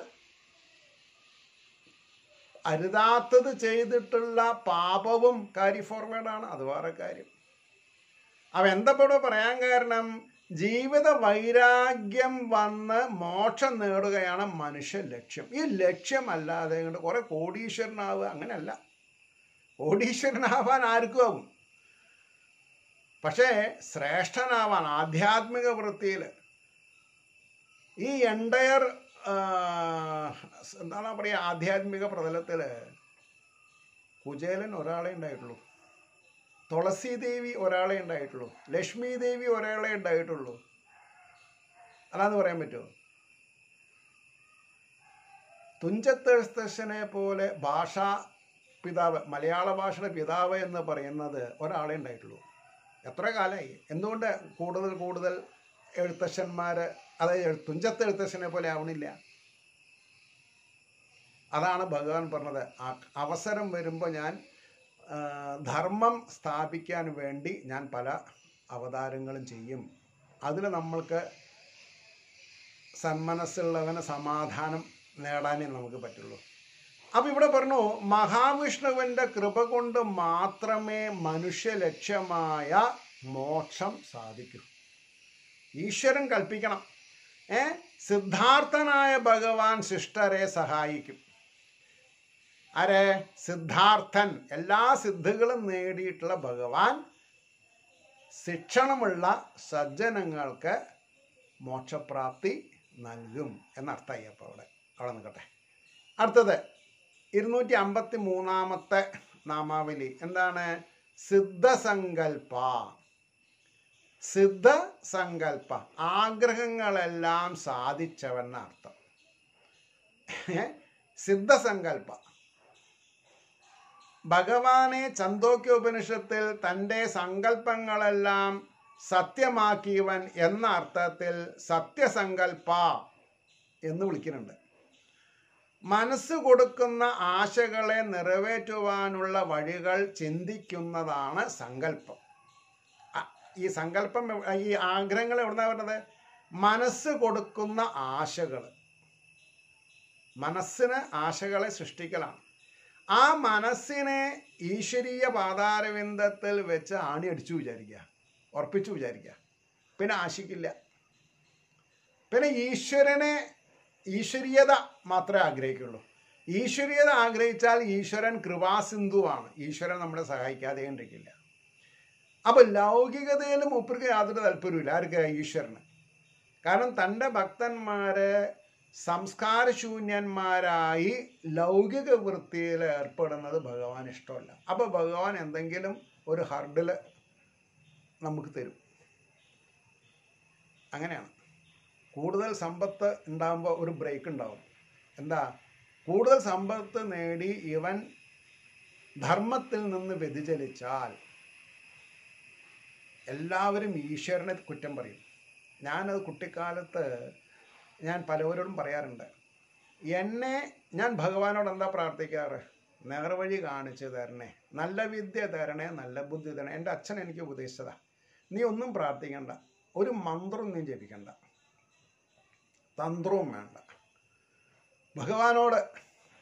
അരുതാത്തത് ചെയ്തിട്ടുള്ള പാപവും കാരി ഫോർവേഡാണ് അത് വേറെ കാര്യം അവ എന്തപ്പോഴോ പറയാൻ കാരണം ജീവിത വൈരാഗ്യം വന്ന് മോക്ഷം നേടുകയാണ് മനുഷ്യ ലക്ഷ്യം ഈ ലക്ഷ്യമല്ലാതെ കൊണ്ട് കുറെ കോടീശ്വരനാവുക അങ്ങനെയല്ല കോടീശ്വരനാവാൻ ആർക്കും ആവും പക്ഷേ ശ്രേഷ്ഠനാവാൻ ആധ്യാത്മിക വൃത്തിയിൽ ഈ എൻടയർ എന്താണ് പറയുക ആധ്യാത്മിക പ്രതലത്തിൽ കുചേലൻ ഒരാളെ ഉണ്ടായിട്ടുള്ളൂ തുളസി ദേവി ഒരാളെ ഉണ്ടായിട്ടുള്ളൂ ലക്ഷ്മി ദേവി ഒരാളെ ഉണ്ടായിട്ടുള്ളൂ അല്ലാന്ന് പറയാൻ പറ്റുമോ തുഞ്ചത്തെഴുത്തച്ഛനെ പോലെ ഭാഷാ പിതാവ് മലയാള ഭാഷയുടെ പിതാവ് എന്ന് പറയുന്നത് ഒരാളെ ഉണ്ടായിട്ടുള്ളൂ എത്ര കാലമായി എന്തുകൊണ്ട് കൂടുതൽ കൂടുതൽ എഴുത്തച്ഛന്മാർ അതായത് തുഞ്ചത്ത് എഴുത്തച്ഛനെ പോലെ ആവണില്ല അതാണ് ഭഗവാൻ പറഞ്ഞത് ആ- അവസരം വരുമ്പോൾ ഞാൻ ആ, ധർമ്മം സ്ഥാപിക്കാൻ വേണ്ടി ഞാൻ പല അവതാരങ്ങളും ചെയ്യും അതിൽ നമ്മൾക്ക് സന്മനസ്സുള്ളവന് സമാധാനം നേടാനേ നമുക്ക് പറ്റുള്ളൂ അപ്പം ഇവിടെ പറഞ്ഞു മഹാവിഷ്ണുവിൻ്റെ കൃപ കൊണ്ട് മാത്രമേ മനുഷ്യ ലക്ഷ്യമായ മോക്ഷം സാധിക്കൂ ഈശ്വരൻ കൽപ്പിക്കണം ഏ സിദ്ധാർത്ഥനായ ഭഗവാൻ ശിഷ്ടരെ സഹായിക്കും ആരെ സിദ്ധാർത്ഥൻ എല്ലാ സിദ്ധികളും നേടിയിട്ടുള്ള ഭഗവാൻ ശിക്ഷണമുള്ള സജ്ജനങ്ങൾക്ക് മോക്ഷപ്രാപ്തി നൽകും എന്നർത്ഥമായി അപ്പോൾ അവിടെ അവിടെ നിൽക്കട്ടെ അടുത്തത് ഇരുന്നൂറ്റി അമ്പത്തി മൂന്നാമത്തെ നാമാവലി എന്താണ് സിദ്ധസങ്കൽപ്പ സിദ്ധസങ്കൽപ്പ ആഗ്രഹങ്ങളെല്ലാം സാധിച്ചവെന്ന അർത്ഥം ഏ? സിദ്ധസങ്കൽപ്പ ഭഗവാനെ ചന്തോക്യ ഉപനിഷത്തിൽ തൻ്റെ സങ്കല്പങ്ങളെല്ലാം സത്യമാക്കിയവൻ എന്ന അർത്ഥത്തിൽ സത്യസങ്കൽപ്പ എന്ന് വിളിക്കുന്നുണ്ട് മനസ്സ് കൊടുക്കുന്ന ആശകളെ നിറവേറ്റുവാനുള്ള വഴികൾ ചിന്തിക്കുന്നതാണ് സങ്കല്പം അ- ഈ സങ്കല്പം എവ്- ഈ ആഗ്രഹങ്ങൾ എവിടുന്നാ വരുന്നത് മനസ്സ് കൊടുക്കുന്ന ആശകൾ മനസ്സിന് ആശകളെ സൃഷ്ടിക്കലാണ് ആ മനസ്സിനെ ഈശ്വരീയ പാതാരവിന്ദത്തിൽ വെച്ച് ആണി അടിച്ചു വിചാരിക്കുക ഉറപ്പിച്ചു വിചാരിക്കുക പിന്നെ ആശിക്കില്ല പിന്നെ ഈശ്വരനെ ഈശ്വരീയത മാത്രമേ ആഗ്രഹിക്കുള്ളൂ ഈശ്വരീയത ആഗ്രഹിച്ചാൽ ഈശ്വരൻ കൃപാസിന്ധുവാണ് ഈശ്വരൻ നമ്മളെ സഹായിക്കാതെ കണ്ടിരിക്കില്ല അപ്പൊ ലൗകികതയിൽ മൂപ്പർക്ക് യാതൊരു താല്പര്യമില്ല ആർക്ക് ഈശ്വരന് കാരണം തൻ്റെ ഭക്തന്മാരെ സംസ്കാരശൂന്യന്മാരായി ലൗകിക വൃത്തിയിൽ ഏർപ്പെടുന്നത് ഭഗവാൻ ഇഷ്ടമല്ല അപ്പൊ ഭഗവാൻ എന്തെങ്കിലും ഒരു ഹർഡിൽ നമുക്ക് തരും അങ്ങനെയാണ് കൂടുതൽ സമ്പത്ത് ഉണ്ടാകുമ്പോൾ ഒരു ബ്രേക്ക് ഉണ്ടാവും എന്താ കൂടുതൽ സമ്പത്ത് നേടി ഇവൻ ധർമ്മത്തിൽ നിന്ന് വ്യതിചലിച്ചാൽ എല്ലാവരും ഈശ്വരനെ കുറ്റം പറയും ഞാനത് കുട്ടിക്കാലത്ത് ഞാൻ പലവരോടും പറയാറുണ്ട് എന്നെ ഞാൻ ഭഗവാനോട് എന്താ പ്രാർത്ഥിക്കാറ് നേർവഴി കാണിച്ചു തരണേ നല്ല വിദ്യ തരണേ നല്ല ബുദ്ധി തരണേ എൻ്റെ അച്ഛൻ എനിക്ക് ഉപദേശിച്ചതാ നീ ഒന്നും പ്രാർത്ഥിക്കണ്ട ഒരു മന്ത്രം നീ ജപിക്കണ്ട തന്ത്രവും വേണ്ട ഭഗവാനോട്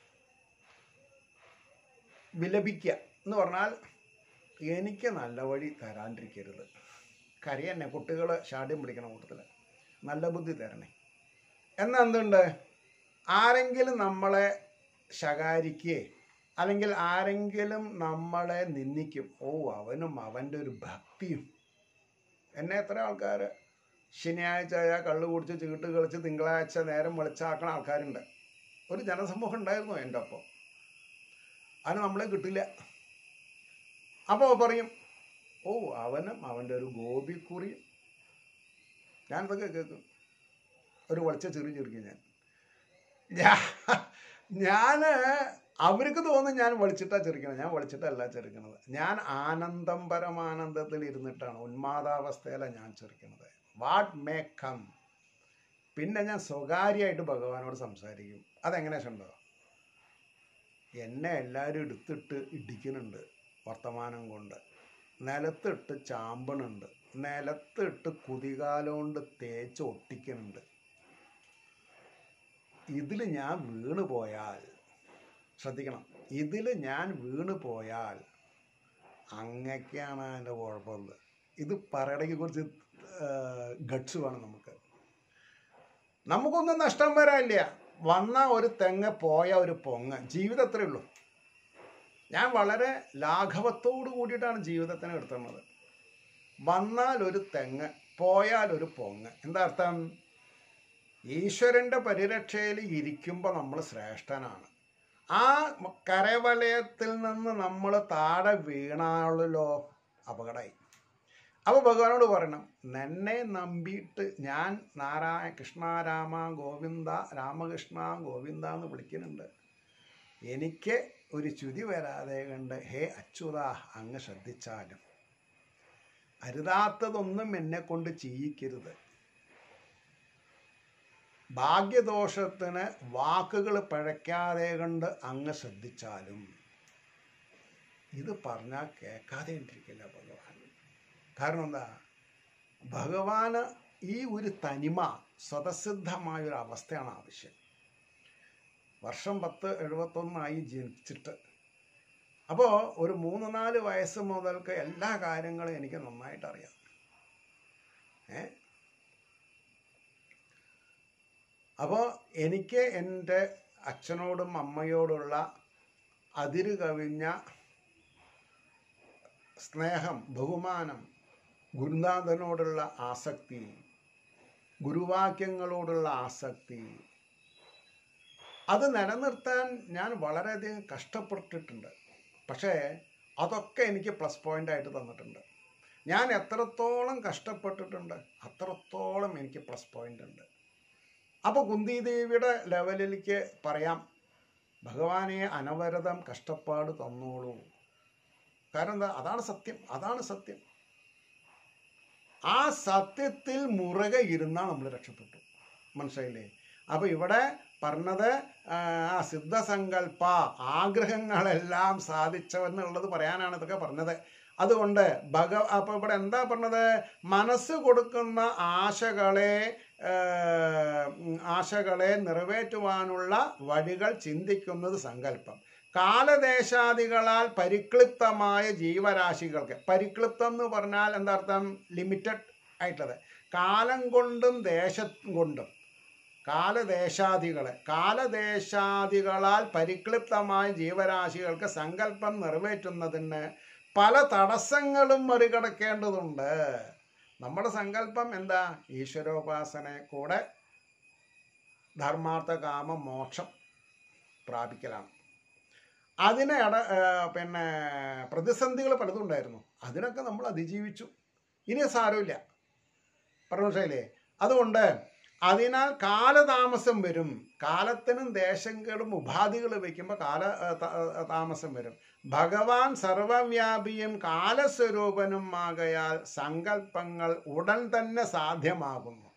വിലപിക്കുക എന്ന് പറഞ്ഞാൽ എനിക്ക് നല്ല വഴി തരാണ്ടിരിക്കരുത് കരയന്നെ കുട്ടികൾ ഷാഠ്യം പിടിക്കണ കൂട്ടത്തിൽ നല്ല ബുദ്ധി തരണേ എന്നാൽ എന്തുണ്ട് ആരെങ്കിലും നമ്മളെ ശകാരിക്കുകയെ അല്ലെങ്കിൽ ആരെങ്കിലും നമ്മളെ നിന്ദിക്കും ഓ അവനും അവൻ്റെ ഒരു ഭക്തിയും എന്നെ എത്ര ആൾക്കാർ ശനിയാഴ്ച ആയാൽ കള്ളു കുടിച്ച് ചീട്ട് കളിച്ച് തിങ്കളാഴ്ച നേരം വെളിച്ചാക്കണ ആൾക്കാരുണ്ട് ഒരു ജനസമൂഹം ഉണ്ടായിരുന്നു എൻ്റെ ഒപ്പം അതിന് നമ്മളെ കിട്ടില്ല അപ്പോൾ പറയും ഓ അവനും അവൻ്റെ ഒരു ഗോപിക്കുറിയും ഞാനിതൊക്കെ കേൾക്കും ഒരു വെളിച്ച ചെറിയ ചെറുക്കും ഞാൻ ഞാ- ഞാന് അവർക്ക് തോന്നും ഞാൻ വെളിച്ചിട്ടാ ചെറുക്കണത് ഞാൻ വെളിച്ചിട്ടല്ല ചെറുക്കണത് ഞാൻ ആനന്ദം പരമാനന്ദത്തിൽ ഇരുന്നിട്ടാണ് ഉന്മാദാവസ്ഥയിലാണ് ഞാൻ ചെറുക്കണത് വാട്ട് മേ കം പിന്നെ ഞാൻ സ്വകാര്യമായിട്ട് ഭഗവാനോട് സംസാരിക്കും അതെങ്ങനെ ഉണ്ടോ എന്നെ എല്ലാവരും എടുത്തിട്ട് ഇടിക്കുന്നുണ്ട് വർത്തമാനം കൊണ്ട് നിലത്തിട്ട് ചാമ്പണുണ്ട് നിലത്തിട്ട് കുതികാലം കൊണ്ട് തേച്ച് ഒട്ടിക്കുന്നുണ്ട് ഇതിൽ ഞാൻ വീണ് പോയാൽ ശ്രദ്ധിക്കണം ഇതിൽ ഞാൻ വീണ് പോയാൽ അങ്ങനെയൊക്കെയാണ് അതിൻ്റെ കുഴപ്പമുള്ളത് ഇത് പറയണമെങ്കിൽ കുറച്ച് ഗട്സ് വേണം നമുക്ക് നമുക്കൊന്നും നഷ്ടം വരാനില്ല വന്ന ഒരു തെങ്ങ് പോയ ഒരു പൊങ്ങ് ജീവിതം അത്രേ ഉള്ളൂ ഞാൻ വളരെ ലാഘവത്തോടു കൂടിയിട്ടാണ് ജീവിതത്തിനെ എടുത്തുന്നത് വന്നാൽ ഒരു തെങ്ങ് പോയാൽ ഒരു പൊങ്ങ് എന്താ അർത്ഥം ഈശ്വരൻ്റെ പരിരക്ഷയിൽ ഇരിക്കുമ്പോൾ നമ്മൾ ശ്രേഷ്ഠനാണ് ആ കരവലയത്തിൽ നിന്ന് നമ്മൾ താഴെ വീണാളല്ലോ അപകടമായി അപ്പോൾ ഭഗവാനോട് പറയണം എന്നെ നമ്പിയിട്ട് ഞാൻ നാരായണ കൃഷ്ണ രാമ ഗോവിന്ദ രാമകൃഷ്ണ ഗോവിന്ദ എന്ന് വിളിക്കുന്നുണ്ട് എനിക്ക് ഒരു ചുതി വരാതെ കണ്ട് ഹേ അച്യുത അങ്ങ് ശ്രദ്ധിച്ചാലും അരുതാത്തതൊന്നും എന്നെ കൊണ്ട് ചെയ്യിക്കരുത് ഭാഗ്യദോഷത്തിന് വാക്കുകൾ പഴയ്ക്കാതെ കണ്ട് അങ്ങ് ശ്രദ്ധിച്ചാലും ഇത് പറഞ്ഞാൽ കേൾക്കാതെ ഇരിക്കില്ല ഭഗവാൻ കാരണം എന്താ ഭഗവാന് ഈ ഒരു തനിമ സ്വതസിദ്ധമായ ഒരു അവസ്ഥയാണ് ആവശ്യം വർഷം പത്ത് എഴുപത്തൊന്നായി ജനിച്ചിട്ട് അപ്പോൾ ഒരു മൂന്ന് നാല് വയസ്സ് മുതൽക്ക് എല്ലാ കാര്യങ്ങളും എനിക്ക് നന്നായിട്ട് അറിയാം ഏ അപ്പോൾ എനിക്ക് എൻ്റെ അച്ഛനോടും അമ്മയോടുള്ള അതിര് കവിഞ്ഞ സ്നേഹം ബഹുമാനം ഗുരുനാഥനോടുള്ള ആസക്തി ഗുരുവാക്യങ്ങളോടുള്ള ആസക്തി അത് നിലനിർത്താൻ ഞാൻ വളരെയധികം കഷ്ടപ്പെട്ടിട്ടുണ്ട് പക്ഷേ അതൊക്കെ എനിക്ക് പ്ലസ് പോയിന്റ് ആയിട്ട് തന്നിട്ടുണ്ട് ഞാൻ എത്രത്തോളം കഷ്ടപ്പെട്ടിട്ടുണ്ട് അത്രത്തോളം എനിക്ക് പ്ലസ് പോയിന്റ് ഉണ്ട് അപ്പോൾ കുന്തിദേവിയുടെ ലെവലിലേക്ക് പറയാം ഭഗവാനെ അനവരതം കഷ്ടപ്പാട് തന്നോളൂ കാരണം എന്താ അതാണ് സത്യം അതാണ് സത്യം ആ സത്യത്തിൽ മുറുകെ ഇരുന്നാൽ നമ്മൾ രക്ഷപ്പെട്ടു മനസ്സിലായില്ലേ അപ്പൊ ഇവിടെ പറഞ്ഞത് ആ സിദ്ധസങ്കല്പ ആഗ്രഹങ്ങളെല്ലാം സാധിച്ചവെന്നുള്ളത് പറയാനാണ് ഇതൊക്കെ പറഞ്ഞത് അതുകൊണ്ട് ഭഗ അപ്പൊ ഇവിടെ എന്താ പറഞ്ഞത് മനസ്സ് കൊടുക്കുന്ന ആശകളെ ആ, ഉം, ആശകളെ നിറവേറ്റുവാനുള്ള വഴികൾ ചിന്തിക്കുന്നത് സങ്കല്പം കാലദേശാദികളാൽ പരിക്ലിപ്തമായ ജീവരാശികൾക്ക് പരിക്ലിപ്തം എന്ന് പറഞ്ഞാൽ എന്താ അർത്ഥം ലിമിറ്റഡ് ആയിട്ടുള്ളത് കാലം കൊണ്ടും ദേശം കൊണ്ടും കാലദേശാദികളെ കാലദേശാദികളാൽ പരിക്ലിപ്തമായ ജീവരാശികൾക്ക് സങ്കല്പം നിറവേറ്റുന്നതിന് പല തടസ്സങ്ങളും മറികടക്കേണ്ടതുണ്ട് നമ്മുടെ സങ്കല്പം എന്താ ഈശ്വരോപാസന കൂടെ ധർമാർത്ഥ കാമ മോക്ഷം പ്രാപിക്കലാണ് അതിനെ അട ആ, പിന്നെ പ്രതിസന്ധികൾ പലതും ഉണ്ടായിരുന്നു അതിനൊക്കെ നമ്മൾ അതിജീവിച്ചു ഇനി സാരമില്ല പറഞ്ഞേ അതുകൊണ്ട് അതിനാൽ കാലതാമസം വരും കാലത്തിനും ദേശങ്ങളും ഉപാധികൾ വയ്ക്കുമ്പോൾ കാല ആ, ത- ആ, താമസം വരും ഭഗവാൻ സർവവ്യാപിയും കാലസ്വരൂപനും ആകയാൽ സങ്കല്പങ്ങൾ ഉടൻ തന്നെ സാധ്യമാകുന്നു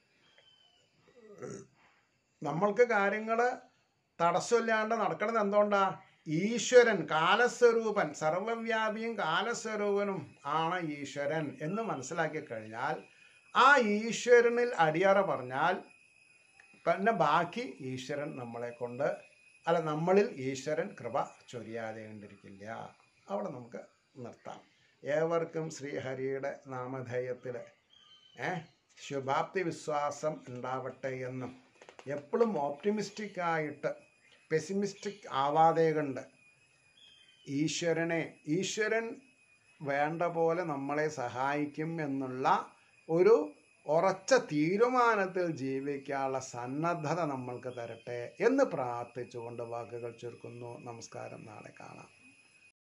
നമ്മൾക്ക് കാര്യങ്ങൾ തടസ്സമില്ലാണ്ട് നടക്കണത് എന്തുകൊണ്ടാ ഈശ്വരൻ കാലസ്വരൂപൻ സർവവ്യാപിയും കാലസ്വരൂപനും ആണ് ഈശ്വരൻ എന്ന് മനസ്സിലാക്കി കഴിഞ്ഞാൽ ആ ഈശ്വരനിൽ അടിയറ പറഞ്ഞാൽ പിന്നെ ബാക്കി ഈശ്വരൻ നമ്മളെ കൊണ്ട് അല്ല നമ്മളിൽ ഈശ്വരൻ കൃപ ചൊരിയാതെ കണ്ടിരിക്കില്ല അവിടെ നമുക്ക് നിർത്താം ഏവർക്കും ശ്രീഹരിയുടെ നാമധേയത്തിൽ ഏ ശുഭാപ്തി വിശ്വാസം ഉണ്ടാവട്ടെ എന്നും എപ്പോഴും ഓപ്റ്റിമിസ്റ്റിക് ആയിട്ട് പെസിമിസ്റ്റിക് ആവാതെ കണ്ട് ഈശ്വരനെ ഈശ്വരൻ വേണ്ട പോലെ നമ്മളെ സഹായിക്കും എന്നുള്ള ഒരു ഉറച്ച തീരുമാനത്തിൽ ജീവിക്കാനുള്ള സന്നദ്ധത നമ്മൾക്ക് തരട്ടെ എന്ന് പ്രാർത്ഥിച്ചുകൊണ്ട് വാക്കുകൾ ചുരുക്കുന്നു നമസ്കാരം നാളെ കാണാം